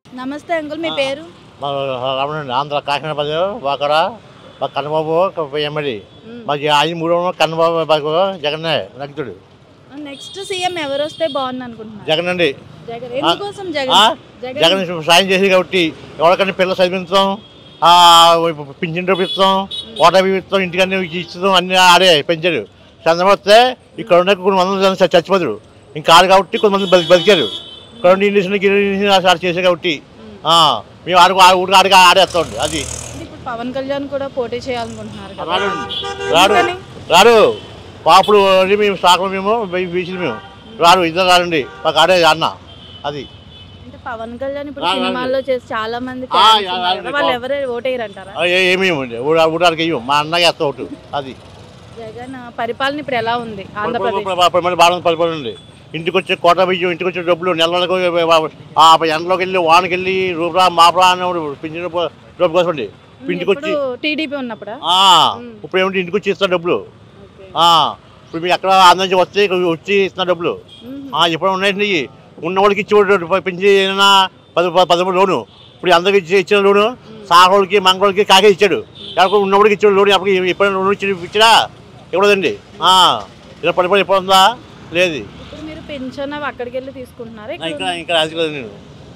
నమస్తే అంకుల్ మీ పేరు మా రమణండి ఆంధ్ర కాకినాడ పది వాకడ మా కన్నబాబు ఎమ్మెల్యే మ్మ్. మాకు ఐదు మూడు కన్నబాబు బాబు జగన్ నగ్గుతుడు నెక్స్ట్ సీఎం ఎవరు వస్తే బాగుంది అనుకుంటున్నారు జగన్ అండి జగన్ ఎందుకోసం ఆ? జగన్ జగన్ జగన్ సాయం చేసి కాబట్టి ఎవరికైనా పిల్లలు చదివించడం ఆ, పింఛన్ డబ్బు ఇస్తాం ఓటా ఇస్తాం ఇంటికన్నీ ఇస్తాం అన్ని ఆడే పెంచారు చంద్రబాబు వస్తే ఇక్కడ ఉన్న కొన్ని మంది చ- చచ్చిపోతారు ఇంకా ఆడు కాబట్టి కొంతమంది బతి బతికారు ఇక్కడ ఉండి ఇంగ్లీష్ ఇంగ్లీష్ ఆడ చేసే కాబట్టి ఆ, మేము ఆడు ఆ ఊరికి ఆడికి ఆడేస్తాం అది అంటే ఇప్పుడు పవన్ కళ్యాణ్ కూడా పోటీ చేయాలనుకుంటున్నారు కదా రాడు రాడు ఎందుకని? రాడు పాపులు అని మేము సాకలు మేము బీచ్లు మేము రాడు ఇద్దరు రాడండి మాకు ఆడే అన్న అది అంటే పవన్ కళ్యాణ్ ఇప్పుడు రాడు, రాడు. సినిమాల్లో చేసి చాలా మంది ఆ, fans యా, ఉన్నారు రాడు. కదా, వాళ్ళు ఎవరే ఓటేయరంటారా ఆ, ఏ- ఏమీ ఇవ్వండి ఊడానికి ఇవ్వం మా అన్నకి వేస్తాం ఒకటి అది జగన్ పరిపాలన ఇప్పుడు ఎలా ఉంది ఆంధ్రప్రదేశ్ మళ్ళీ బాగా పరిపాలన ఉంది ఇంటికి వచ్చే కోట బియ్యం ఇంటికి వచ్చే డబ్బులు నెల నెలకు ఆ ఎండలోకి వెళ్ళి వానకి వెళ్ళి రూపరా మాపరా అన్నప్పుడు పింఛన్ డబ్బు డబ్బు కోసండి ఇంటికి వచ్చి ఇప్పుడు టీడీపీ ఉన్నప్పుడా ఆ, ఇప్పుడు ఏమిటి ఇంటికి వచ్చి ఇస్తా డబ్బులు ఓకే. ఆ, ఇప్పుడు మీరు ఎక్కడ ఆంధ్ర నుంచి వస్తే ఇక్కడ వచ్చి ఇస్తున్న డబ్బులు మ్మ్. ఆ, ఎప్పుడు ఉన్నాయండి ఇవి? ఉన్న వాళ్ళకి ఇచ్చేవాడు పెంచి ఏదైనా పది పది పదమూడు లోను ఇప్పుడు అందరికి ఇచ్చి ఇచ్చిన లోను సాగోళ్ళకి మంగళకి కాకే ఇచ్చాడు ఎక్కడ ఉన్నవాడికి ఇచ్చాడు లోను ఎప్పుడు ఎప్పుడైనా లోన్ ఇచ్చి ఇచ్చినా ఇవ్వదండి ఇలా పడి పడి ఎప్పుడు ఉందా లేదు ఇప్పుడు మీరు పెన్షన్ అవి అక్కడికి వెళ్ళి తీసుకుంటున్నారా నా ఇక్కడ ఇంకా ఇంకా రాజకీయం నేను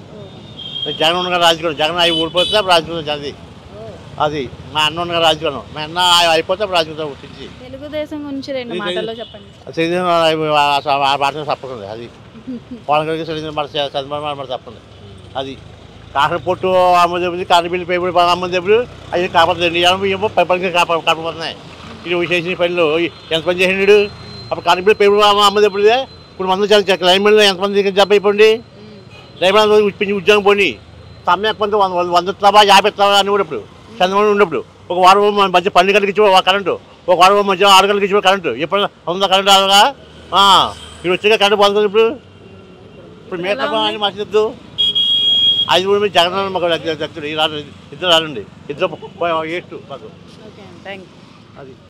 నేను జగన్ ఉండగా రాజకీయం జగన్ అవి ఊడిపోతే అప్పుడు రాజకీయం అది అది మా అన్న ఉండగా రాజకీయం మా అన్న అయిపోతే అప్పుడు రాజకీయం గుర్తించి తెలుగుదేశం గురించి రెండు మాటల్లో చెప్పండి చదివిన ఆ భాష తప్పకుండా అది పొలంకి చదివిన మాట చదివిన మాట తప్పకుండా అది కాకర పొట్టు అమ్మ దెబ్బది కాకర బిల్లు పేపర్ అమ్మ దెబ్బలు అవి కాపాడుతుంది ఏమో పైపడికి కాపా కాపాడుతున్నాయి ఇది చేసిన పనులు ఎంత పని చేసినాడు అప్పుడు కాకర బిల్లు పేపర్ అమ్మ దెబ్బదే ఇప్పుడు మంది చాలా క్లైమేట్లో ఎంతమంది జబ్బ అయిపోండి డ్రైవర్ ఇప్పించి ఉద్యోగం పోని సమ్మెకపోతే వంద వంద వంద ఇస్తావా యాభై ఇస్తావా అని కూడా ఇప్పుడు చంద్రబాబు ఉన్నప్పుడు ఒక వారం మన మధ్య పన్నెండు గంటలకు ఇచ్చి కరెంటు ఒక వారం మధ్య ఆరు గంటలకు ఇచ్చి కరెంటు ఎప్పుడు ఉందా కరెంటు అలాగా మీరు వచ్చాక కరెంటు పోతుంది ఇప్పుడు ఇప్పుడు మేకప్ అని మార్చద్దు ఐదు మూడు మంది జగన్ మాకు దగ్గర ఈ రాడు ఇద్దరు రాడండి ఇద్దరు ఏటు మాకు ఓకే థ్యాంక్ యూ అది